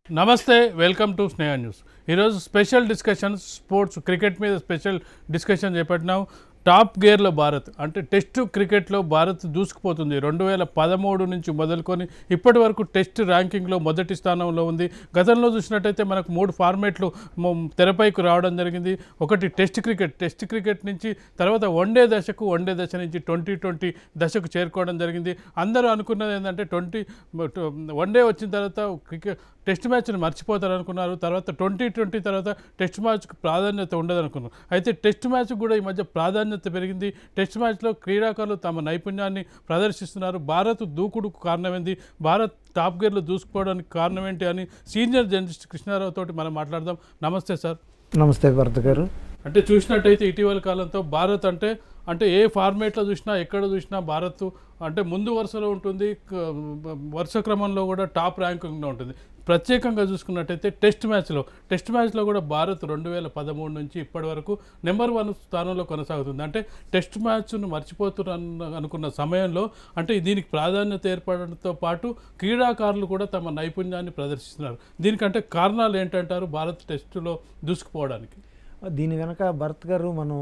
నమస్తే welcome to Sneha news ఈరోజు special discussion sports cricket మీద స్పెషల్ డిస్కషన్ చేపట్టినాం టాప్ గేర్లో భారత్ అంటే టెస్ట్ క్రికెట్లో భారత్ దూసుకుపోతుంది రెండు వేల పదమూడు నుంచి మొదలుకొని ఇప్పటి వరకు టెస్ట్ ర్యాంకింగ్లో మొదటి స్థానంలో ఉంది గతంలో చూసినట్టయితే మనకు మూడు ఫార్మేట్లు మొ- తెరపైకి రావడం జరిగింది ఒకటి టెస్ట్ క్రికెట్ టెస్ట్ క్రికెట్ నుంచి తర్వాత వన్డే దశకు వన్డే దశ నుంచి ట్వంటీ ట్వంటీ దశకు చేరుకోవడం జరిగింది అందరూ అనుకున్నది ఏంటంటే ట్వంటీ వన్డే వచ్చిన తర్వాత క్రికెట్ టెస్ట్ మ్యాచ్ని మర్చిపోతారు అనుకున్నారు తర్వాత ట్వంటీ ట్వంటీ తర్వాత టెస్ట్ మ్యాచ్కి ప్రాధాన్యత ఉండదు అనుకున్నారు అయితే టెస్ట్ మ్యాచ్ కూడా ఈ మధ్య ప్రాధాన్యత పెరిగింది టెస్ట్ మ్యాచ్లో క్రీడాకారులు తమ నైపుణ్యాన్ని ప్రదర్శిస్తున్నారు భారత్ దూకుడుకు కారణమైంది భారత్ టాప్ గేర్లో దూసుకుపోవడానికి కారణం ఏంటి అని సీనియర్ జర్నలిస్ట్ కృష్ణారావు తోటి మనం మాట్లాడదాం నమస్తే సార్ నమస్తే భరత్ గారు అంటే చూసినట్టయితే ఇటీవల కాలంతో భారత్ అంటే అంటే ఏ ఫార్మేట్లో చూసినా ఎక్కడ చూసినా భారత్ అంటే ముందు వరుసలో ఉంటుంది క- వరుస క్రమంలో కూడా టాప్ ర్యాంకింగ్లో ఉంటుంది ప్రత్యేకంగా చూసుకున్నట్టయితే టెస్ట్ మ్యాచ్లో టెస్ట్ మ్యాచ్లో కూడా భారత్ రెండు వేల పదమూడు నుంచి ఇప్పటి వరకు నెంబర్ వన్ స్థానంలో కొనసాగుతుంది అంటే టెస్ట్ మ్యాచ్ను మర్చిపోతున్న అనుకున్న సమయంలో అంటే దీనికి ప్రాధాన్యత ఏర్పడడంతో పాటు క్రీడాకారులు కూడా తమ నైపుణ్యాన్ని ప్రదర్శిస్తున్నారు దీనికంటే కారణాలు ఏంటంటారు భారత్ టెస్టులో దూసుకుపోవడానికి దీని వెనక భరత్ గారు మనం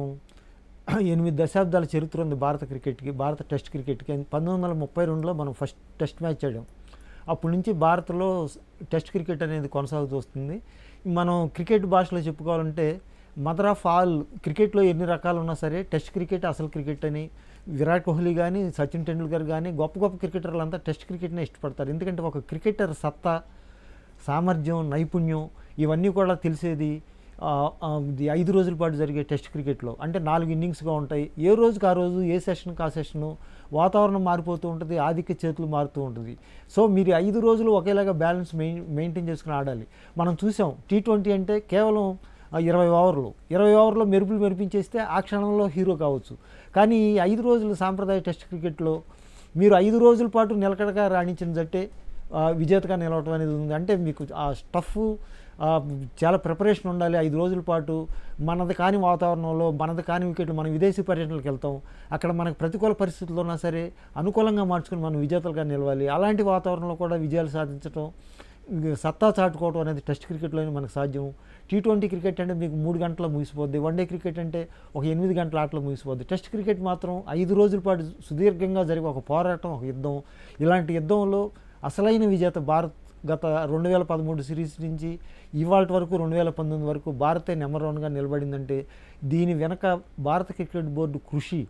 ఎనిమిది దశాబ్దాల చరిత్ర ఉంది భారత క్రికెట్కి భారత టెస్ట్ క్రికెట్కి పంతొమ్మిది వందల ముప్పై రెండులో మనం ఫస్ట్ టెస్ట్ మ్యాచ్ ఆడాం అప్పటి నుంచి భారత్లో టెస్ట్ క్రికెట్ అనేది కొనసాగుతూ వస్తుంది మనం క్రికెట్ భాషలో చెప్పుకోవాలంటే మదర్ ఆఫ్ ఆల్ క్రికెట్లో ఎన్ని రకాలు ఉన్నా సరే టెస్ట్ క్రికెట్ అసలు క్రికెట్ అని విరాట్ కోహ్లీ కానీ సచిన్ టెండూల్కర్ కానీ గొప్ప గొప్ప క్రికెటర్లు అంతా టెస్ట్ క్రికెట్నే ఇష్టపడతారు ఎందుకంటే ఒక క్రికెటర్ సత్తా సామర్థ్యం నైపుణ్యం ఇవన్నీ కూడా తెలిసేది ఆ, ఆ, ఇది ఐదు రోజుల పాటు జరిగే టెస్ట్ క్రికెట్లో అంటే నాలుగు ఇన్నింగ్స్గా ఉంటాయి ఏ రోజుకి ఆ రోజు ఏ సెషన్కి ఆ సెషను వాతావరణం మారిపోతూ ఉంటుంది ఆధిక్య చేతులు మారుతూ ఉంటుంది సో మీరు ఐదు రోజులు ఒకేలాగా బ్యాలెన్స్ మెయిన్ మెయింటైన్ చేసుకుని ఆడాలి మనం చూసాం టీ ట్వంటీ అంటే కేవలం ఆ, ఇరవై ఓవర్లు ఇరవై ఓవర్లో మెరుపులు మెరిపించేస్తే ఆ క్షణంలో హీరో కావచ్చు కానీ ఈ ఐదు రోజుల సాంప్రదాయ టెస్ట్ క్రికెట్లో మీరు ఐదు రోజుల పాటు నిలకడగా రాణించిన జట్టే ఆ, విజేతగా నిలవటం అనేది ఉంది అంటే మీకు ఆ స్టఫ్ ఆ, చాలా ప్రిపరేషన్ ఉండాలి ఐదు రోజుల పాటు మనది కాని వాతావరణంలో మనది కాని వికెట్లు మనం విదేశీ పర్యటనలకు వెళ్తాం అక్కడ మనకు ప్రతికూల పరిస్థితుల్లో ఉన్నా సరే అనుకూలంగా మార్చుకుని మనం విజేతలుగా నిలవాలి అలాంటి వాతావరణంలో కూడా విజయాలు సాధించడం ఇక సత్తా చాటుకోవడం అనేది టెస్ట్ క్రికెట్లోనే మనకు సాధ్యం టీ ట్వంటీ క్రికెట్ అంటే మీకు మూడు గంటల ముగిసిపోద్ది వన్డే క్రికెట్ అంటే ఒక ఎనిమిది గంటల ఆటలో ముగిసిపోద్ది టెస్ట్ క్రికెట్ మాత్రం ఐదు రోజుల పాటు సుదీర్ఘంగా జరిగే ఒక పోరాటం ఒక యుద్ధం ఇలాంటి యుద్ధంలో అసలైన విజేత భారత్ గత రెండు వేల పదమూడు సిరీస్ నుంచి ఇవాళ వరకు రెండు వేల పంతొమ్మిది వరకు భారతే నెంబర్ వన్గా నిలబడిందంటే దీని వెనక భారత క్రికెట్ బోర్డు కృషి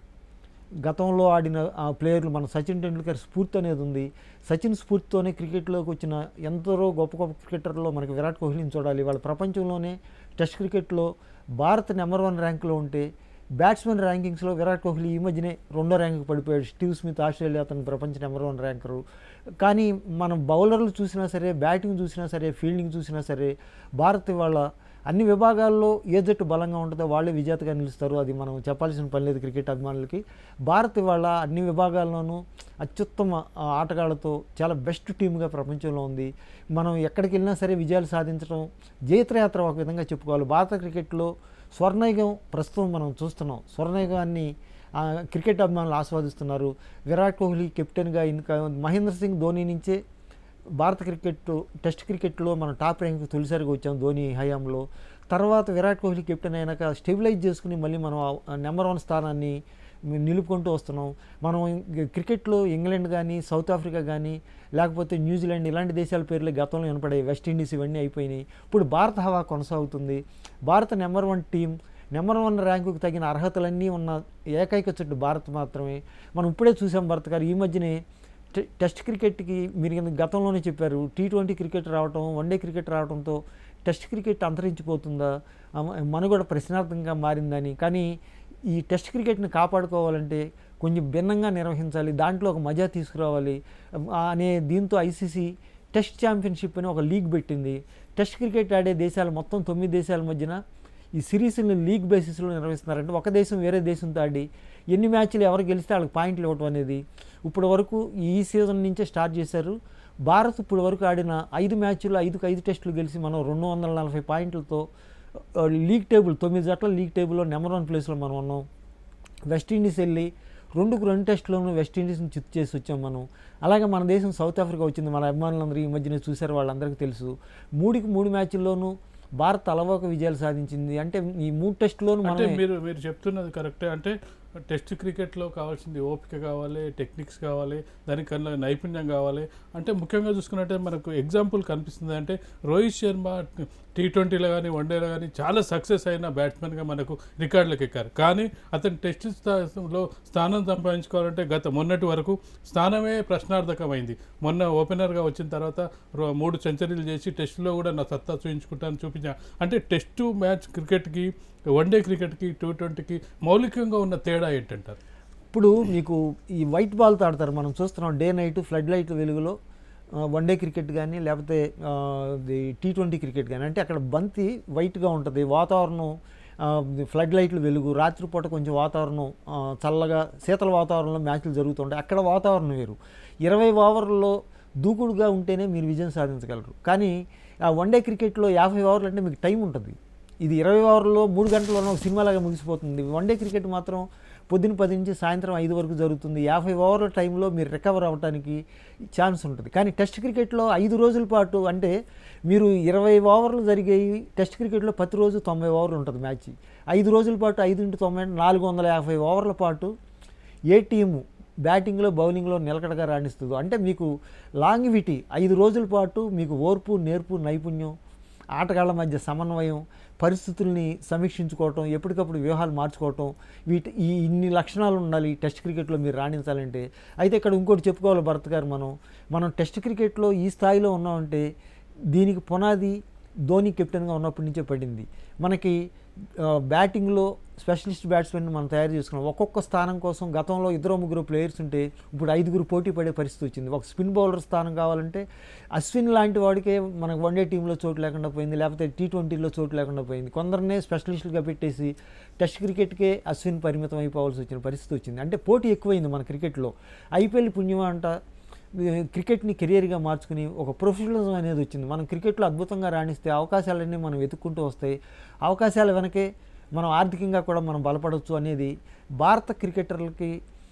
గతంలో ఆడిన ఆ ప్లేయర్లు మన సచిన్ టెండూల్కర్ స్ఫూర్తి అనేది ఉంది సచిన్ స్ఫూర్తితోనే క్రికెట్లోకి వచ్చిన ఎందరో గొప్ప గొప్ప క్రికెటర్లో మనకి విరాట్ కోహ్లీని చూడాలి వాళ్ళ ప్రపంచంలోనే టెస్ట్ క్రికెట్లో భారత్ నెంబర్ వన్ ర్యాంకులో ఉంటే బ్యాట్స్మెన్ ర్యాంకింగ్స్లో విరాట్ కోహ్లీ ఈ మధ్యనే రెండో ర్యాంక్ పడిపోయాడు స్టీవ్ స్మిత్ ఆస్ట్రేలియా అతను ప్రపంచ నెంబర్ వన్ ర్యాంకరు కానీ మనం బౌలర్లు చూసినా సరే బ్యాటింగ్ చూసినా సరే ఫీల్డింగ్ చూసినా సరే భారత్ ఇవాళ అన్ని విభాగాల్లో ఏ జట్టు బలంగా ఉంటుందో వాళ్ళే విజేతగా నిలుస్తారు అది మనం చెప్పాల్సిన పని లేదు క్రికెట్ అభిమానులకి భారత్ ఇవాళ అన్ని విభాగాల్లోనూ అత్యుత్తమ ఆ, ఆటగాళ్లతో చాలా బెస్ట్ టీమ్గా ప్రపంచంలో ఉంది మనం ఎక్కడికి వెళ్ళినా సరే విజయాలు సాధించడం జైత్రయాత్ర ఒక విధంగా చెప్పుకోవాలి భారత క్రికెట్లో స్వర్ణయుగం ప్రస్తుతం మనం చూస్తున్నాం స్వర్ణయుగాన్ని ఆ, క్రికెట్ అభిమానులు ఆస్వాదిస్తున్నారు విరాట్ కోహ్లీ కెప్టెన్గా ఇంకా మహేంద్ర సింగ్ ధోని నుంచే భారత క్రికెట్ టెస్ట్ క్రికెట్లో మనం టాప్ ర్యాంక్ తొలిసారిగా వచ్చాం ధోని హయాంలో తర్వాత విరాట్ కోహ్లీ కెప్టెన్ అయినాక స్టెబిలైజ్ చేసుకుని మళ్ళీ మనం ఆ నెంబర్ వన్ స్థానాన్ని నిలుపుకుంటూ వస్తున్నాం మనం ఇంక క్రికెట్లో ఇంగ్లాండ్ కానీ సౌత్ ఆఫ్రికా కానీ లేకపోతే న్యూజిలాండ్ ఇలాంటి దేశాల పేర్లు గతంలో వినపడాయి వెస్టిండీస్ ఇవన్నీ అయిపోయినాయి ఇప్పుడు భారత హవా కొనసాగుతుంది భారత number one team number one ర్యాంకుకు తగిన అర్హతలన్నీ ఉన్న ఏకైక చుట్టు భారత్ మాత్రమే మనం ఇప్పుడే చూసాం భరత్ గారు ఈ మధ్యనే టె- టెస్ట్ క్రికెట్కి మీరు కింద గతంలోనే చెప్పారు టీ ట్వంటీ క్రికెట్ రావటం వన్డే క్రికెట్ రావడంతో టెస్ట్ క్రికెట్ అంతరించిపోతుందా అమ- మనుగడ ప్రశ్నార్థంగా మారిందని కానీ ఈ టెస్ట్ క్రికెట్ని కాపాడుకోవాలంటే కొంచెం భిన్నంగా నిర్వహించాలి దాంట్లో ఒక మజా తీసుకురావాలి ఆ, అనే దీంతో ఐసీసీ టెస్ట్ ఛాంపియన్షిప్ అని ఒక లీగ్ పెట్టింది టెస్ట్ క్రికెట్ ఆడే దేశాలు మొత్తం తొమ్మిది దేశాల మధ్యన ఈ సిరీస్ని లీగ్ బేసిస్లో నిర్వహిస్తున్నారంటే ఒక దేశం వేరే దేశంతో ఆడి ఎన్ని మ్యాచ్లు ఎవరు గెలిస్తే వాళ్ళకి పాయింట్లు ఇవ్వటం అనేది ఇప్పుడు వరకు ఈ సీజన్ నుంచే స్టార్ట్ చేశారు భారత్ ఇప్పుడు వరకు ఆడిన ఐదు మ్యాచ్లు ఐదుకు ఐదు టెస్టులు గెలిచి మనం రెండు వందల నలభై పాయింట్లతో ఆ, లీగ్ టేబుల్ తొమ్మిది జట్ల లీగ్ టేబుల్లో నెంబర్ వన్ ప్లేస్లో మనం ఉన్నాం వెస్టిండీస్ వెళ్ళి రెండుకు రెండు టెస్టులోనూ వెస్టిండీస్ని చిత్తు చేసి వచ్చాం మనం అలాగే మన దేశం సౌత్ ఆఫ్రికా వచ్చింది మన అభిమానులందరూ ఈ మధ్యన చూశారు వాళ్ళందరికీ తెలుసు మూడుకి మూడు మ్యాచ్ల్లోనూ భారత్ అలవోక విజయాలు సాధించింది అంటే ఈ మూడు టెస్టులోనూ అంటే మనం మీరు మీరు చెప్తున్నది కరెక్టే అంటే టెస్ట్ క్రికెట్లో కావాల్సింది ఓపిక కావాలి టెక్నిక్స్ కావాలి దానికన్నా నైపుణ్యం కావాలి అంటే ముఖ్యంగా చూసుకున్నట్టే మనకు ఎగ్జాంపుల్ కనిపిస్తుంది అంటే రోహిత్ శర్మ టీ ట్వంటీలో కానీ వన్డేలో కానీ చాలా సక్సెస్ అయిన బ్యాట్స్మెన్గా మనకు రికార్డులకు ఎక్కారు కానీ అతను టెస్ట్ స్థాయిలో స్థానం సంపాదించుకోవాలంటే గత మొన్నటి వరకు స్థానమే ప్రశ్నార్థకమైంది మొన్న ఓపెనర్గా వచ్చిన తర్వాత రో- మూడు సెంచరీలు చేసి టెస్టులో కూడా నా సత్తా చూపించుకుంటాను చూపించా అంటే టెస్టు మ్యాచ్ క్రికెట్కి వన్డే క్రికెట్కి టూ ట్వంటీకి మౌలికంగా ఉన్న తేడా ఏంటంటారు ఇప్పుడు మీకు ఈ వైట్ బాల్తో ఆడతారు మనం చూస్తున్నాం డే నైట్ ఫ్లడ్ లైట్ వెలుగులో వన్ డే క్రికెట్ కానీ లేకపోతే టీ ట్వంటీ క్రికెట్ కానీ అంటే అక్కడ బంతి వైట్గా ఉంటుంది వాతావరణం ఫ్లడ్ లైట్లు వెలుగు రాత్రిపూట కొంచెం వాతావరణం ఆ, చల్లగా శీతల వాతావరణంలో మ్యాచ్లు జరుగుతుంటాయి అక్కడ వాతావరణం వేరు ఇరవై ఓవర్లలో దూకుడుగా ఉంటేనే మీరు విజయం సాధించగలరు కానీ ఆ వన్ డే క్రికెట్లో యాభై ఓవర్లు అంటే మీకు టైం ఉంటుంది ఇది ఇరవై ఓవర్లో మూడు గంటల్లోనే ఒక సినిమాలాగా ముగిసిపోతుంది వన్ డే క్రికెట్ మాత్రం పొద్దున పది నుంచి సాయంత్రం ఐదు వరకు జరుగుతుంది యాభై ఓవర్ల టైంలో మీరు రికవర్ అవ్వడానికి ఛాన్స్ ఉంటుంది కానీ టెస్ట్ క్రికెట్లో ఐదు రోజుల పాటు అంటే మీరు ఇరవై ఓవర్లు జరిగేవి టెస్ట్ క్రికెట్లో ప్రతి రోజు తొంభై ఓవర్లు ఉంటుంది మ్యాచ్ ఐదు రోజుల పాటు ఐదు ఇంటూ తొంభై అంటే నాలుగు వందల యాభై ఓవర్ల పాటు ఏ టీము బ్యాటింగ్లో బౌలింగ్లో నిలకడగా రాణిస్తుందో అంటే మీకు లాంగివిటీ ఐదు రోజుల పాటు మీకు ఓర్పు నేర్పు నైపుణ్యం ఆటగాళ్ల మధ్య సమన్వయం పరిస్థితుల్ని సమీక్షించుకోవటం ఎప్పటికప్పుడు వ్యూహాలు మార్చుకోవటం వీటి ఈ ఇన్ని లక్షణాలు ఉండాలి టెస్ట్ క్రికెట్లో మీరు రాణించాలంటే అయితే ఇక్కడ ఇంకోటి చెప్పుకోవాలి భరత్ గారు మనం మనం టెస్ట్ క్రికెట్లో ఈ స్థాయిలో ఉన్నామంటే దీనికి పునాది ధోని కెప్టెన్గా ఉన్నప్పటి నుంచే పడింది మనకి ఆ, బ్యాటింగ్లో స్పెషలిస్ట్ బ్యాట్స్మెన్ మనం తయారు చేసుకున్నాం ఒక్కొక్క స్థానం కోసం గతంలో ఇద్దరు ముగ్గురు ప్లేయర్స్ ఉంటే ఇప్పుడు ఐదుగురు పోటీ పడే పరిస్థితి వచ్చింది ఒక స్పిన్ బౌలర్ స్థానం కావాలంటే అశ్విన్ లాంటి వాడికే మనకు వన్డే టీంలో చోటు లేకుండా పోయింది లేకపోతే టీ ట్వంటీలో చోటు లేకుండా పోయింది కొందరినే స్పెషలిస్టులుగా పెట్టేసి టెస్ట్ క్రికెట్కే అశ్విన్ పరిమితం అయిపోవాల్సి వచ్చిన పరిస్థితి వచ్చింది అంటే పోటీ ఎక్కువైంది మన క్రికెట్లో ఐపీఎల్ పుణ్యం అంట క్రికెట్ని కెరియర్గా మార్చుకుని ఒక ప్రొఫెషనలిజం అనేది వచ్చింది మనం క్రికెట్లో అద్భుతంగా రాణిస్తే అవకాశాలన్నీ మనం వెతుక్కుంటూ వస్తాయి అవకాశాల వెనకే మనం ఆర్థికంగా కూడా మనం బలపడవచ్చు అనేది భారత క్రికెటర్లకి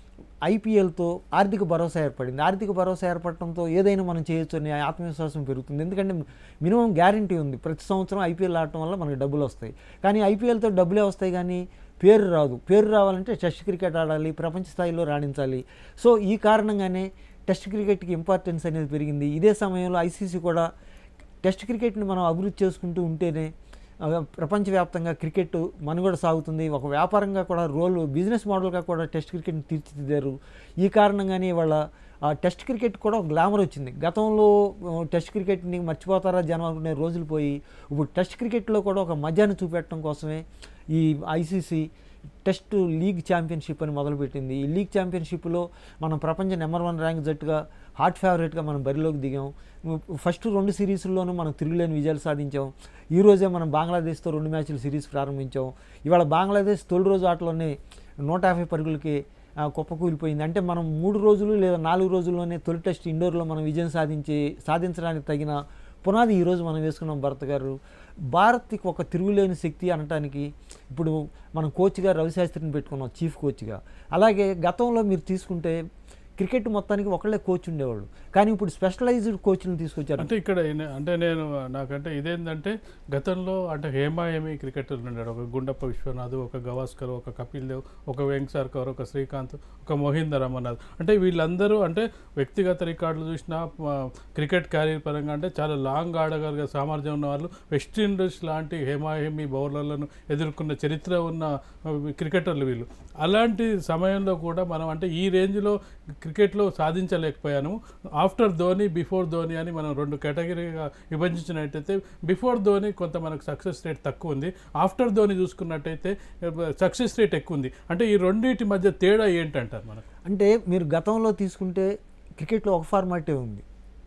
ఐపీఎల్తో ఆర్థిక భరోసా ఏర్పడింది ఆర్థిక భరోసా ఏర్పడటంతో ఏదైనా మనం చేయొచ్చు అనే ఆత్మవిశ్వాసం పెరుగుతుంది ఎందుకంటే మినిమం గ్యారంటీ ఉంది ప్రతి సంవత్సరం ఐపీఎల్ ఆడటం వల్ల మనకి డబ్బులు వస్తాయి కానీ ఐపీఎల్తో డబ్బులే వస్తాయి కానీ పేరు రాదు పేరు రావాలంటే టెస్ట్ క్రికెట్ ఆడాలి ప్రపంచ స్థాయిలో రాణించాలి సో ఈ కారణంగానే టెస్ట్ క్రికెట్కి ఇంపార్టెన్స్ అనేది పెరిగింది ఇదే సమయంలో ఐసీసీ కూడా టెస్ట్ క్రికెట్ని మనం అభివృద్ధి చేసుకుంటూ ఉంటేనే ఆ, ప్రపంచవ్యాప్తంగా క్రికెట్ మనుగడ సాగుతుంది ఒక వ్యాపారంగా కూడా రోల్ బిజినెస్ మోడల్గా కూడా టెస్ట్ క్రికెట్ని తీర్చిదిద్దారు ఈ కారణంగానే వాళ్ళ ఆ టెస్ట్ క్రికెట్ కూడా ఒక గ్లామర్ వచ్చింది గతంలో ఆ, టెస్ట్ క్రికెట్ని మర్చిపోతారా జనం అనుకునే రోజులు పోయి ఇప్పుడు టెస్ట్ క్రికెట్లో కూడా ఒక మజాను చూపెట్టడం కోసమే ఈ ఐసీసీ టెస్ట్ లీగ్ ఛాంపియన్షిప్ అని మొదలుపెట్టింది ఈ లీగ్ ఛాంపియన్షిప్లో మనం ప్రపంచ నెంబర్ వన్ ర్యాంక్ జట్టుగా హాట్ ఫేవరెట్గా మనం బరిలోకి దిగాం ఫస్ట్ రెండు సిరీస్ల్లోనూ మనం తిరుగులేని విజయాలు సాధించాం ఈ రోజే మనం బంగ్లాదేశ్తో రెండు మ్యాచ్లు సిరీస్ ప్రారంభించాం ఇవాళ బంగ్లాదేశ్ తొలి రోజు ఆటలోనే నూట యాభై పరుగులకి ఆ, కుప్పకూలిపోయింది అంటే మనం మూడు రోజులు లేదా నాలుగు రోజుల్లోనే తొలి టెస్ట్ ఇండోర్లో మనం విజయం సాధించి సాధించడానికి తగిన పునాది ఈరోజు మనం వేసుకున్నాం భరత్ గారు భారత్కి ఒక తిరుగులేని శక్తి అనటానికి ఇప్పుడు మనం కోచ్గా రవిశాస్త్రిని పెట్టుకున్నాం చీఫ్ కోచ్గా అలాగే గతంలో మీరు తీసుకుంటే క్రికెట్ మొత్తానికి ఒకళ్ళే కోచ్ ఉండేవాళ్ళు కానీ ఇప్పుడు స్పెషలైజ్డ్ కోచ్లను తీసుకొచ్చారు అంటే ఇక్కడ ఈయన- అంటే నేను నాకంటే ఇదేంటంటే గతంలో అంటే హేమా హేమి క్రికెటర్లు ఉన్నాడు ఒక గుండప్ప విశ్వనాథ్ ఒక గవాస్కర్ ఒక కపిల్ దేవ్ ఒక వెంకసార్కర్ ఒక శ్రీకాంత్ ఒక మోహిందర్ అమర్నాథ్ అంటే వీళ్ళందరూ అంటే వ్యక్తిగత రికార్డులు చూసినా ఆ, క్రికెట్ క్యారియర్ పరంగా అంటే చాలా లాంగ్ ఆడగలిగే సామర్థ్యం ఉన్న వాళ్ళు వెస్టిండీస్ లాంటి హేమా హేమి బౌలర్లను ఎదుర్కొన్న చరిత్ర ఉన్న ఆ, క్రికెటర్లు వీళ్ళు అలాంటి సమయంలో కూడా మనం అంటే ఈ రేంజ్లో క్రికెట్లో సాధించలేకపోయాను ఆఫ్టర్ ధోని బిఫోర్ ధోని అని మనం రెండు కేటగిరీగా విభజించినట్టయితే బిఫోర్ ధోని కొంత మనకు సక్సెస్ రేట్ తక్కువ ఉంది ఆఫ్టర్ ధోని చూసుకున్నట్టయితే సక్సెస్ రేట్ ఎక్కువ ఉంది అంటే ఈ రెండింటి మధ్య తేడా ఏంటంటారు మనకు అంటే మీరు గతంలో తీసుకుంటే క్రికెట్లో ఒక ఫార్మాటే ఉంది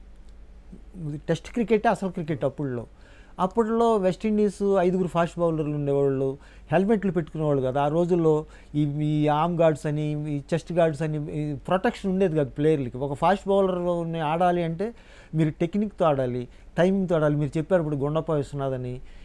టెస్ట్ క్రికెట్ అసలు క్రికెట్ అప్పుడులో అప్పట్లో వెస్టిండీస్ ఐదుగురు ఫాస్ట్ బౌలర్లు ఉండేవాళ్ళు హెల్మెట్లు పెట్టుకునేవాళ్ళు కదా ఆ రోజుల్లో ఈ ఈ ఆర్మ్ గార్డ్స్ అని ఈ చెస్ట్ గార్డ్స్ అని ప్రొటెక్షన్ ఉండేది కదా ప్లేయర్లకి ఒక ఫాస్ట్ బౌలర్ని ఆడాలి అంటే మీరు టెక్నిక్తో ఆడాలి టైమింగ్తో ఆడాలి మీరు చెప్పారు ఇప్పుడు గుండప్ప విశ్వనాథ్ అని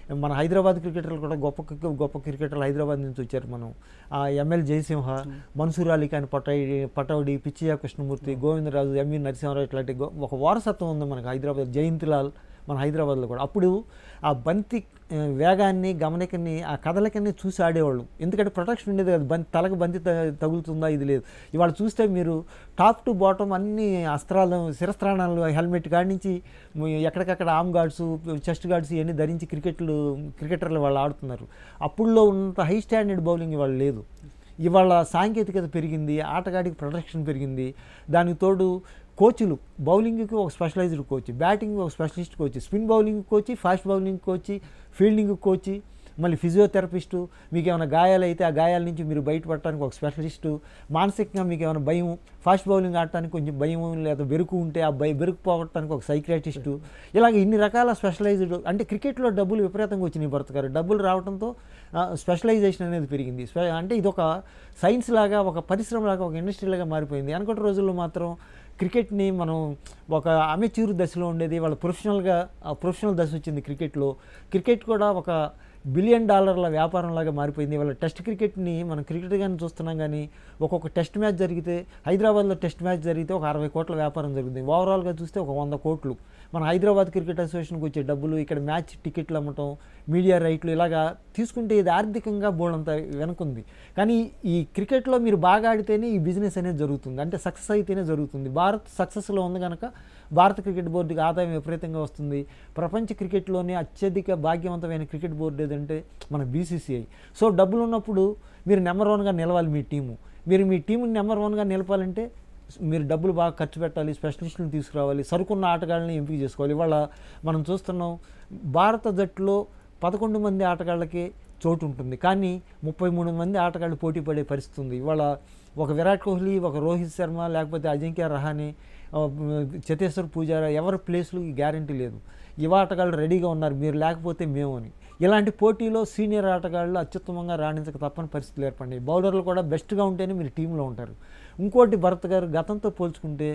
మన హైదరాబాద్ క్రికెటర్లు కూడా గొప్ప క్రికె- గొప్ప క్రికెటర్లు హైదరాబాద్ నుంచి వచ్చారు మనం ఆ ఎంఎల్ జయసింహ మన్సూర్ అలీ ఖాన్ పటౌడి పటౌడి పిచ్చయ్య కృష్ణమూర్తి గోవిందరాజు ఎంవి నరసింహారావు ఇట్లాంటి గొ- ఒక వారసత్వం ఉంది మనకు హైదరాబాద్ జయంతిలాల్ మన హైదరాబాద్లో కూడా అప్పుడు ఆ బంతి ఆ, వేగాన్ని గమనికని ఆ కదలకని చూసి ఆడేవాళ్ళు ఎందుకంటే ప్రొటెక్షన్ ఉండేది కదా బంతి తలకు బంతి త- తగులుతుందా ఇది లేదు ఇవాళ చూస్తే మీరు టాప్ టు బాటమ్ అన్ని అస్త్రాలు శిరస్త్రాణాలు హెల్మెట్ కాడి నుంచి ము- ఎక్కడికక్కడ ఆర్మ్ గార్డ్స్ చెస్ట్ గార్డ్స్ ఇవన్నీ ధరించి క్రికెట్లు క్రికెటర్లు వాళ్ళు ఆడుతున్నారు అప్పుడులో ఉన్నంత హై స్టాండర్డ్ బౌలింగ్ ఇవాళ లేదు ఇవాళ సాంకేతికత పెరిగింది ఆటగాడికి ప్రొటెక్షన్ పెరిగింది దానికి తోడు కోచ్లు బౌలింగ్కి ఒక స్పెషలైజ్డ్ కోచ్ బ్యాటింగ్ ఒక specialist coach spin bowling coach fast bowling coach fielding coach మళ్ళీ ఫిజియోథెరపిస్టు మీకు ఏమైనా గాయాలు అయితే ఆ గాయాల నుంచి మీరు బయటపడటానికి ఒక స్పెషలిస్టు మానసికంగా మీకు ఏమైనా భయం ఫాస్ట్ బౌలింగ్ ఆడటానికి కొంచెం భయం లేదా బెరుకు ఉంటే ఆ భయ బెరుకు పోగొట్టడానికి ఒక సైక్రాటిస్టు ఇలాగ ఇన్ని రకాల స్పెషలైజ్డ్ అంటే క్రికెట్లో డబ్బులు విపరీతంగా వచ్చినాయి భర్త గారు డబ్బులు రావడంతో స్పెషలైజేషన్ అనేది పెరిగింది స్పె- అంటే ఇది ఒక సైన్స్ లాగా ఒక పరిశ్రమ లాగా ఒక ఇండస్ట్రీ లాగా మారిపోయింది అనుకుంటే రోజుల్లో మాత్రం క్రికెట్ని మనం ఒక అమెచ్యూర్ దశలో ఉండేది వాళ్ళ ప్రొఫెషనల్గా ప్రొఫెషనల్ దశ వచ్చింది క్రికెట్లో క్రికెట్ కూడా ఒక బిలియన్ డాలర్ల వ్యాపారంలాగా మారిపోయింది వాళ్ళ టెస్ట్ క్రికెట్ని మనం క్రికెట్ కానీ చూస్తున్నాం కానీ ఒక్కొక్క టెస్ట్ మ్యాచ్ జరిగితే హైదరాబాద్లో టెస్ట్ మ్యాచ్ జరిగితే ఒక అరవై కోట్ల వ్యాపారం జరుగుతుంది ఓవరాల్గా చూస్తే ఒక వంద కోట్లు మన హైదరాబాద్ క్రికెట్ అసోసియేషన్కి వచ్చే డబ్బులు ఇక్కడ మ్యాచ్ టికెట్లు అమ్మటం మీడియా రైట్లు ఇలాగా తీసుకుంటే ఇది ఆర్థికంగా బోల్డంత వెనుకుంది కానీ ఈ క్రికెట్లో మీరు బాగా ఆడితేనే ఈ బిజినెస్ అనేది జరుగుతుంది అంటే సక్సెస్ అయితేనే జరుగుతుంది భారత్ సక్సెస్లో ఉంది కనుక భారత క్రికెట్ బోర్డుకి ఆదాయం విపరీతంగా వస్తుంది ప్రపంచ క్రికెట్లోనే అత్యధిక భాగ్యవంతమైన క్రికెట్ బోర్డు ఏదంటే మన బీసీసీఐ సో డబ్బులు ఉన్నప్పుడు మీరు నెంబర్ వన్గా నిలవాలి మీ టీము మీరు మీ టీంని నెంబర్ వన్గా నిలపాలంటే మీరు డబ్బులు బాగా ఖర్చు పెట్టాలి స్పెషలిస్టులను తీసుకురావాలి సరుకున్న ఆటగాళ్ళని ఎంపిక చేసుకోవాలి ఇవాళ మనం చూస్తున్నాం భారత జట్టులో పదకొండు మంది ఆటగాళ్ళకి చోటు ఉంటుంది కానీ ముప్పై మూడు మంది ఆటగాళ్ళు పోటీ పడే పరిస్థితి ఉంది ఇవాళ ఒక విరాట్ కోహ్లీ ఒక రోహిత్ శర్మ లేకపోతే అజింక్య రహానే ఆ, చతేశ్వర్ పూజారా ఎవరి ప్లేస్లు గ్యారంటీ లేదు యువ ఆటగాళ్ళు రెడీగా ఉన్నారు మీరు లేకపోతే మేము అని ఇలాంటి పోటీలో సీనియర్ ఆటగాళ్ళు అత్యుత్తమంగా రాణించక తప్పని పరిస్థితులు ఏర్పడినాయి బౌలర్లు కూడా బెస్ట్గా ఉంటేనే మీరు టీంలో ఉంటారు ఇంకోటి భరత్ గారు గతంతో పోల్చుకుంటే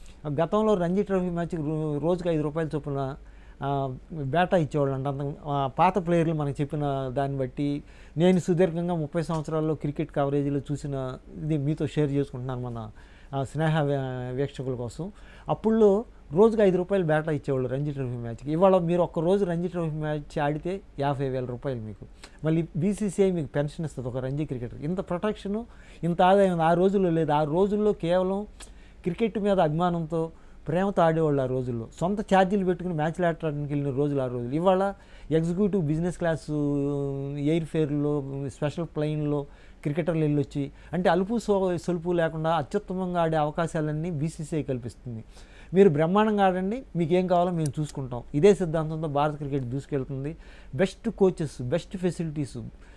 గతంలో రంజీ ట్రోఫీ మ్యాచ్ రోజుకి ఐదు రూపాయల చొప్పున ఆ, బేటా ఇచ్చేవాళ్ళు అంట అంత ఆ, పాత ప్లేయర్లు మనకు చెప్పిన దాన్ని బట్టి నేను సుదీర్ఘంగా ముప్పై సంవత్సరాల్లో క్రికెట్ కవరేజీలో చూసిన ఇది మీతో షేర్ చేసుకుంటున్నాను మన ఆ, స్నేహ వే- వీక్షకుల కోసం అప్పుల్లో రోజుకి ఐదు రూపాయలు బేటా ఇచ్చేవాళ్ళు రంజీ ట్రోఫీ మ్యాచ్కి ఇవాళ మీరు ఒక్క రోజు రంజీ ట్రోఫీ మ్యాచ్ ఆడితే యాభై వేల రూపాయలు మీకు మళ్ళీ బీసీసీఐ మీకు పెన్షన్ ఇస్తుంది ఒక రంజీ క్రికెటర్ ఇంత ప్రొటెక్షను ఇంత ఆదాయం ఆ రోజుల్లో లేదు ఆ రోజుల్లో కేవలం క్రికెట్ మీద అభిమానంతో ప్రేమతో ఆడేవాళ్ళు ఆ రోజుల్లో సొంత ఛార్జీలు పెట్టుకుని మ్యాచ్లు ఆడటానికి వెళ్ళిన రోజులు ఆ రోజులు ఇవాళ ఎగ్జిక్యూటివ్ బిజినెస్ క్లాసు ఎయిర్ ఫేర్లో స్పెషల్ ప్లెయిన్లో క్రికెటర్లు వెళ్ళొచ్చి అంటే అలుపు సో సొలుపు లేకుండా అత్యుత్తమంగా ఆడే అవకాశాలన్నీ బీసీసీఐ కల్పిస్తుంది మీరు బ్రహ్మాండంగా ఆడండి మీకు ఏం కావాలో మేము చూసుకుంటాం ఇదే సిద్ధాంతంతో భారత క్రికెట్ దూసుకెళ్తుంది బెస్ట్ కోచెస్ బెస్ట్ ఫెసిలిటీస్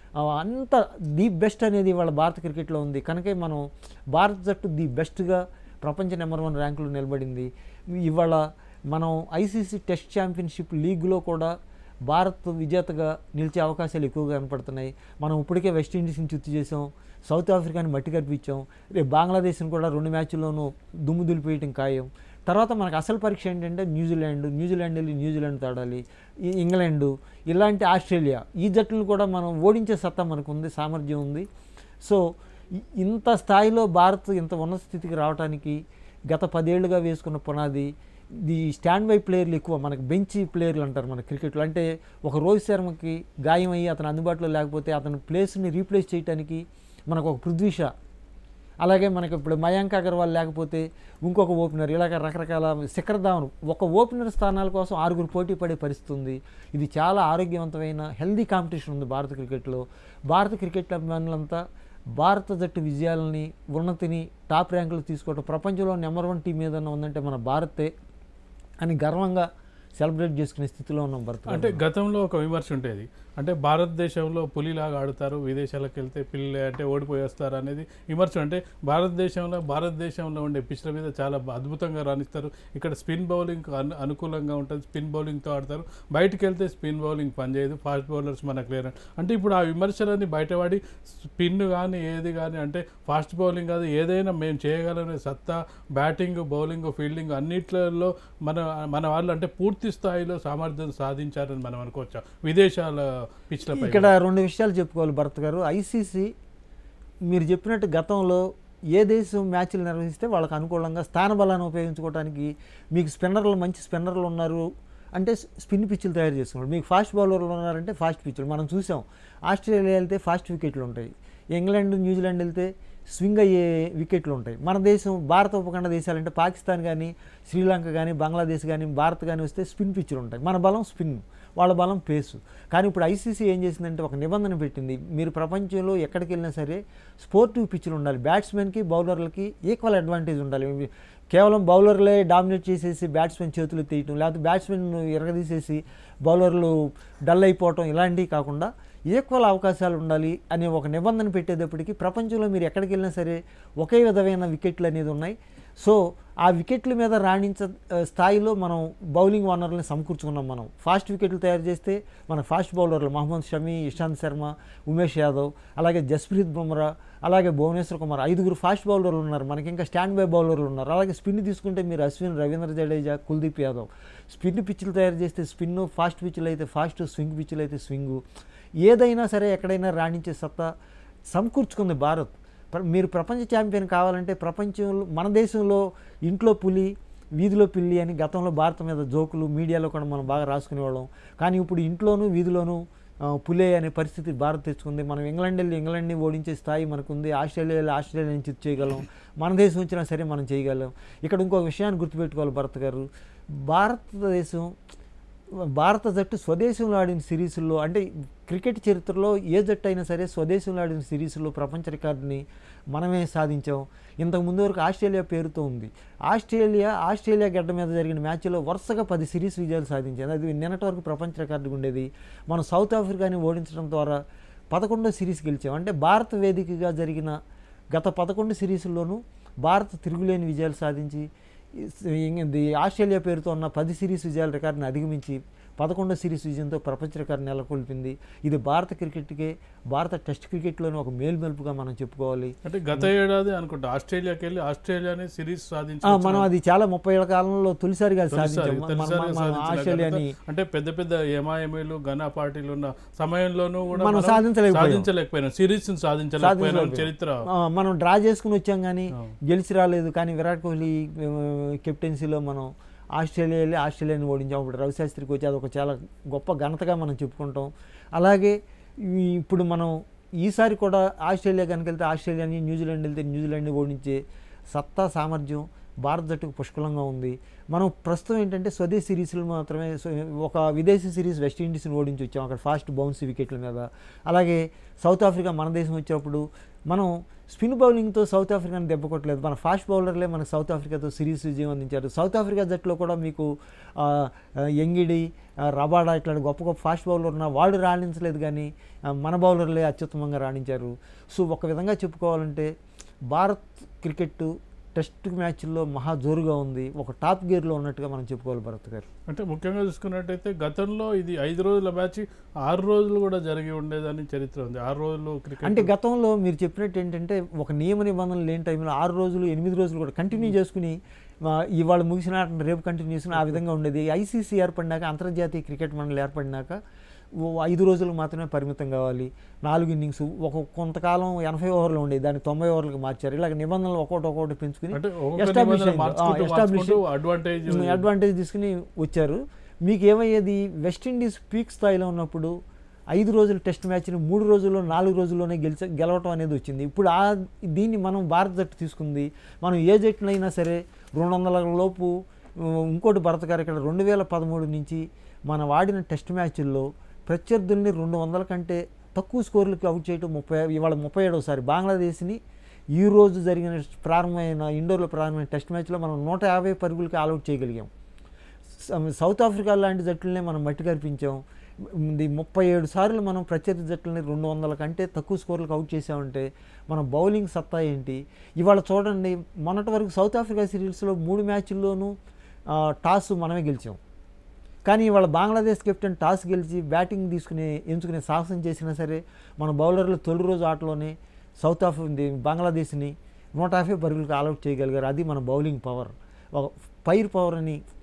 అంత ది బెస్ట్ అనేది ఇవాళ భారత క్రికెట్లో ఉంది కనుక మనం భారత జట్టు ది బెస్ట్గా ప్రపంచ నెంబర్ వన్ ర్యాంకులో నిలబడింది ఇవాళ మనం ఐసీసీ టెస్ట్ ఛాంపియన్షిప్ లీగ్లో కూడా భారత్ విజేతగా నిలిచే అవకాశాలు ఎక్కువగా కనపడుతున్నాయి మనం ఇప్పటికే వెస్టిండీస్ని చుత్తు చేసాం సౌత్ ఆఫ్రికాని మట్టి కనిపించాం రేపు బంగ్లాదేశ్ని కూడా రెండు మ్యాచ్ల్లోనూ దుమ్ము దులిపేయటం ఖాయం తర్వాత మనకు అసలు పరీక్ష ఏంటంటే న్యూజిలాండ్ న్యూజిలాండ్ వెళ్ళి న్యూజిలాండ్ తాడాలి ఈ- ఇంగ్లాండు ఇలాంటి ఆస్ట్రేలియా ఈ జట్టులను కూడా మనం ఓడించే సత్తా మనకు ఉంది సామర్థ్యం ఉంది సో ఇ- ఇంత స్థాయిలో భారత్ ఇంత ఉన్నత స్థితికి రావడానికి గత పదేళ్లుగా వేసుకున్న పునాది ది స్టాండ్ బై ప్లేయర్లు ఎక్కువ మనకు బెంచ్ ప్లేయర్లు అంటారు మన క్రికెట్లో అంటే ఒక రోహిత్ శర్మకి గాయం అయ్యి అతను అందుబాటులో లేకపోతే అతని ప్లేస్ని రీప్లేస్ చేయడానికి మనకు ఒక పృథ్వీ షా అలాగే మనకి ఇప్పుడు మయాంక్ అగర్వాల్ లేకపోతే ఇంకొక ఓపెనర్ ఇలాగ రకరకాల శిఖర్ ధావన్ ఒక ఓపెనర్ స్థానాల కోసం ఆరుగురు పోటీ పడే పరిస్థితి ఉంది ఇది చాలా ఆరోగ్యవంతమైన హెల్దీ కాంపిటీషన్ ఉంది భారత క్రికెట్లో భారత క్రికెట్ అభిమానులంతా భారత జట్టు విజయాలని ఉన్నతిని టాప్ ర్యాంకులు తీసుకోవడం ప్రపంచంలో నెంబర్ వన్ టీం ఏదైనా ఉందంటే మన భారతే అని గర్వంగా సెలబ్రేట్ చేసుకునే స్థితిలో ఉన్నాం భారత్ అంటే గతంలో ఒక విమర్శ ఉండేది అంటే భారతదేశంలో పులిలాగా ఆడుతారు విదేశాలకు వెళ్తే పిల్లి అంటే ఓడిపోయి వస్తారు అనేది విమర్శ అంటే భారతదేశంలో భారతదేశంలో ఉండే పిచ్ల మీద చాలా అద్భుతంగా రాణిస్తారు ఇక్కడ స్పిన్ బౌలింగ్ అను అనుకూలంగా ఉంటుంది స్పిన్ బౌలింగ్తో ఆడతారు బయటికి వెళ్తే స్పిన్ బౌలింగ్ పనిచేయదు ఫాస్ట్ బౌలర్స్ మనకు లేరు అంటే ఇప్పుడు ఆ విమర్శలన్నీ బయటపడి స్పిన్ కానీ ఏది కానీ అంటే ఫాస్ట్ బౌలింగ్ కాదు ఏదైనా మేము చేయగలనే సత్తా బ్యాటింగ్ బౌలింగ్ ఫీల్డింగ్ అన్నిట్లలో మన మన వాళ్ళు అంటే పూర్తి పూర్తి స్థాయిలో సామర్థ్యం సాధించారని మనం అనుకోవచ్చా విదేశాల పిచ్లపై ఇక్కడ రెండు విషయాలు చెప్పుకోవాలి భరత్ గారు ఐసీసీ మీరు చెప్పినట్టు గతంలో ఏ దేశం మ్యాచ్లు నిర్వహిస్తే వాళ్ళకి అనుకూలంగా స్థానబలాన్ని ఉపయోగించుకోవడానికి మీకు స్పిన్నర్లు మంచి స్పిన్నర్లు ఉన్నారు అంటే స్పిన్ పిచ్లు తయారు చేసుకున్నారు మీకు ఫాస్ట్ బౌలర్లు ఉన్నారంటే ఫాస్ట్ పిచ్లు మనం చూసాం ఆస్ట్రేలియా వెళ్తే ఫాస్ట్ వికెట్లు ఉంటాయి ఇంగ్లాండ్ న్యూజిలాండ్ వెళ్తే స్వింగ్ అయ్యే వికెట్లు ఉంటాయి మన దేశం భారత ఉపఖండ దేశాలంటే పాకిస్తాన్ కానీ శ్రీలంక కానీ బంగ్లాదేశ్ కానీ భారత్ కానీ వస్తే స్పిన్ పిచ్లు ఉంటాయి మన బలం స్పిన్ వాళ్ళ బలం పేసు కానీ ఇప్పుడు ఐసీసీ ఏం చేసిందంటే ఒక నిబంధన పెట్టింది మీరు ప్రపంచంలో ఎక్కడికి వెళ్ళినా సరే స్పోర్టివ్ పిచ్లు ఉండాలి బ్యాట్స్మెన్కి బౌలర్లకి ఈక్వల్ అడ్వాంటేజ్ ఉండాలి కేవలం బౌలర్లే డామినేట్ చేసేసి బ్యాట్స్మెన్ చేతులు తీయటం లేకపోతే బ్యాట్స్మెన్ ఎరగదీసేసి బౌలర్లు డల్ అయిపోవటం ఇలాంటివి కాకుండా ఈక్వల్ అవకాశాలు ఉండాలి అనే ఒక నిబంధన పెట్టేటప్పటికి ప్రపంచంలో మీరు ఎక్కడికి వెళ్ళినా సరే ఒకే విధమైన వికెట్లు అనేది ఉన్నాయి సో ఆ వికెట్ల మీద రాణించ ఆ, స్థాయిలో మనం బౌలింగ్ వనరులను సమకూర్చుకున్నాం మనం ఫాస్ట్ వికెట్లు తయారు చేస్తే మన ఫాస్ట్ బౌలర్లు మహమ్మద్ షమీ ఇషాంత్ శర్మ ఉమేష్ యాదవ్ అలాగే జస్ప్రీత్ బుమ్రా అలాగే భువనేశ్వర్ కుమార్ ఐదుగురు ఫాస్ట్ బౌలర్లు ఉన్నారు మనకి ఇంకా స్టాండ్ బై బౌలర్లు ఉన్నారు అలాగే స్పిన్ తీసుకుంటే మీరు అశ్విన్ రవీంద్ర జడేజా కుల్దీప్ యాదవ్ స్పిన్ పిచ్లు తయారు చేస్తే స్పిన్ ఫాస్ట్ పిచ్లు అయితే ఫాస్ట్ స్వింగ్ పిచ్లు అయితే స్వింగ్ ఏదైనా సరే ఎక్కడైనా రాణించే సత్తా సమకూర్చుకుంది భారత్ ప్ర- మీరు ప్రపంచ ఛాంపియన్ కావాలంటే ప్రపంచంలో మన దేశంలో ఇంట్లో పులి వీధిలో పిల్లి అని గతంలో భారత మీద జోకులు మీడియాలో కూడా మనం బాగా రాసుకునేవాళ్ళం కానీ ఇప్పుడు ఇంట్లోనూ వీధిలోనూ ఆ, పులే అనే పరిస్థితి భారత్ తెచ్చుకుంది మనం ఇంగ్లాండ్ వెళ్ళి ఇంగ్లాండ్ని ఓడించే స్థాయి మనకుంది ఆస్ట్రేలియా వెళ్ళి ఆస్ట్రేలియా నుంచి చేయగలం మన దేశం వచ్చినా సరే మనం చేయగలం ఇక్కడ ఇంకో విషయాన్ని గుర్తుపెట్టుకోవాలి భరత్ గారు భారతదేశం భారత జట్టు స్వదేశంలో ఆడిన సిరీసుల్లో అంటే క్రికెట్ చరిత్రలో ఏ జట్టు అయినా సరే స్వదేశంలో ఆడిన సిరీసుల్లో ప్రపంచ రికార్డుని మనమే సాధించాం ఇంతకు ముందు వరకు ఆస్ట్రేలియా పేరుతో ఉంది ఆస్ట్రేలియా ఆస్ట్రేలియా గడ్డ మీద జరిగిన మ్యాచ్లో వరుసగా పది సిరీస్ విజయాలు సాధించింది అది నిన్నటి వరకు ప్రపంచ రికార్డు ఉండేది మనం సౌత్ ఆఫ్రికాని ఓడించడం ద్వారా పదకొండో సిరీస్ గెలిచాం అంటే భారత వేదికగా జరిగిన గత పదకొండు సిరీసుల్లోనూ భారత్ తిరుగులేని విజయాలు సాధించి ఇది ఆస్ట్రేలియా పేరుతో ఉన్న పది సిరీస్ విజయాల రికార్డుని అధిగమించి పదకొండో సిరీస్ విజయంతో ప్రపంచ రికార్డు నెలకొల్పింది ఇది భారత క్రికెట్కే భారత టెస్ట్ క్రికెట్లోని ఒక మేల్మెలుపుగా మనం చెప్పుకోవాలి అంటే గత ఏడాది అనుకుంటా ఆస్ట్రేలియాకి వెళ్ళి ఆస్ట్రేలియాని సిరీస్ సాధించి ఆ, మనం అది చాలా ముప్పై ఏళ్ల కాలంలో తొలిసారిగా అది తొలిసారి- సాధించాం మన- తొలిసారిగా మన- మన సాధించిన ఆస్ట్రేలియాని ఘనత. అంటే పెద్ద పెద్ద ఎంఐఎంఐలు ఘన పార్టీలు ఉన్న సమయంలోనూ కూడా మనం మనం సాధించలేకపోయాం. సాధించలేకపోయినాం సిరీస్ సాధించలేకపోయినాం సాధించలేకపోయాం. చరిత్ర ఆ, మనం డ్రా చేసుకుని వచ్చాం కానీ ఆ. గెలిచి రాలేదు కానీ విరాట్ కోహ్లీ ఆ, కెప్టెన్సీలో మనం ఆస్ట్రేలియా వెళ్ళి ఆస్ట్రేలియాని ఓడించాం ఇప్పుడు రవిశాస్త్రికి వచ్చి అదొక చాలా గొప్ప ఘనతగా మనం చెప్పుకుంటాం అలాగే ఈ- ఇప్పుడు మనం ఈసారి కూడా ఆస్ట్రేలియా కనుక వెళ్తే ఆస్ట్రేలియాని న్యూజిలాండ్ వెళ్తే న్యూజిలాండ్ని ఓడించే సత్తా సామర్థ్యం భారత జట్టుకు పుష్కలంగా ఉంది మనం ప్రస్తుతం ఏంటంటే స్వదేశీ సిరీస్లు మాత్రమే స్వ- ఒక విదేశీ సిరీస్ వెస్టిండీస్ని ఓడించి వచ్చాం అక్కడ ఫాస్ట్ బౌన్స్ వికెట్ల మీద అలాగే సౌత్ ఆఫ్రికా మన దేశం వచ్చినప్పుడు మనం స్పిన్ బౌలింగ్తో సౌత్ ఆఫ్రికాని దెబ్బ కొట్టలేదు మన ఫాస్ట్ బౌలర్లే మనకు సౌత్ ఆఫ్రికాతో సిరీస్ విజయం అందించారు సౌత్ ఆఫ్రికా జట్టులో కూడా మీకు ఆ, ఆ, ఎంగిడి ఆ, రబాడా ఇట్లాంటి గొప్ప గొప్ప ఫాస్ట్ బౌలర్ ఉన్న వాళ్ళు రాణించలేదు కానీ ఆ, మన బౌలర్లే అత్యుత్తమంగా రాణించారు సో ఒక విధంగా చెప్పుకోవాలంటే భారత్ క్రికెట్ టెస్ట్ మ్యాచ్ల్లో మహా జోరుగా ఉంది ఒక టాప్ గేర్లో ఉన్నట్టుగా మనం చెప్పుకోవాలి భరత్ గారు అంటే ముఖ్యంగా చూసుకున్నట్టయితే గతంలో ఇది ఐదు రోజుల మ్యాచ్ ఆరు రోజులు కూడా జరిగి ఉండేదని చరిత్ర ఉంది ఆరు రోజులు క్రికెట్ అంటే గతంలో మీరు చెప్పినట్టు ఏంటంటే ఒక నియమ నిబంధనలు లేని టైంలో ఆరు రోజులు ఎనిమిది రోజులు కూడా కంటిన్యూ చేసుకుని ఆ, ఇవాళ ముగిసిన ఆటను రేపు కంటిన్యూ చేసుకుని ఆ విధంగా ఉండేది ఐసీసీ ఏర్పడినాక అంతర్జాతీయ క్రికెట్ మండలి ఏర్పడినాక ఓ ఐదు రోజులు మాత్రమే పరిమితం కావాలి నాలుగు ఇన్నింగ్స్ ఒక కొంతకాలం ఎనభై ఓవర్లు ఉండేది దాన్ని తొంభై ఓవర్లకు మార్చారు ఇలాగ నిబంధనలు ఒక్కొక్కటి ఒక్కొక్కటి పెంచుకుని అంటే ఒక్కొక్క establish నిబంధన అయింది. మార్చుకుంటూ ఆ, establish మార్చుకుంటూ అడ్వాంటేజ్ అడ్వాంటేజ్ తీసుకుని వచ్చారు మీకు ఏమయ్యేది వెస్టిండీస్ పీక్ స్థాయిలో ఉన్నప్పుడు ఐదు రోజుల టెస్ట్ మ్యాచ్ని మూడు రోజుల్లో నాలుగు రోజుల్లోనే గెలిచ గెలవటం అనేది వచ్చింది ఇప్పుడు ఆ దీన్ని మనం భారత జట్టు తీసుకుంది మనం ఏ జట్టునైనా సరే రెండు వందల లోపు ఉమ్, ఇంకోటి భరత్ గారు ఇక్కడ రెండు వేల పదమూడు నుంచి మనం ఆడిన టెస్ట్ మ్యాచ్ల్లో ప్రత్యర్థుల్ని రెండు వందల కంటే తక్కువ స్కోర్లకి అవుట్ చేయటం ముప్పై ఇవాళ ముప్పై ఏడవసారి బంగ్లాదేశ్ని ఈ రోజు జరిగిన ప్రారంభమైన ఇండోర్లో ప్రారంభమైన టెస్ట్ మ్యాచ్లో మనం నూట యాభై పరుగులకి ఆల్అవుట్ చేయగలిగాం స- సౌత్ ఆఫ్రికా లాంటి జట్లనే మనం మట్టి కనిపించాం ఇది ముప్పై ఏడు సార్లు మనం ప్రత్యర్థి జట్లని రెండు వందల కంటే తక్కువ స్కోర్లకు అవుట్ చేసామంటే మన బౌలింగ్ సత్తా ఏంటి ఇవాళ చూడండి మొన్నటి వరకు సౌత్ ఆఫ్రికా సిరీస్లో మూడు మ్యాచ్ల్లోనూ ఆ, టాస్ మనమే గెలిచాం కానీ ఇవాళ బంగ్లాదేశ్ కెప్టెన్ టాస్ గెలిచి బ్యాటింగ్ తీసుకునే ఎంచుకునే సాహసం చేసినా సరే మన బౌలర్లు తొలి రోజు ఆటలోనే సౌత్ ఆఫ్ బంగ్లాదేశ్ని నూట యాభై పరుగులకు ఆల్అవుట్ చేయగలిగారు అది మన బౌలింగ్ పవర్ ఒక ఫైర్ పవర్ అని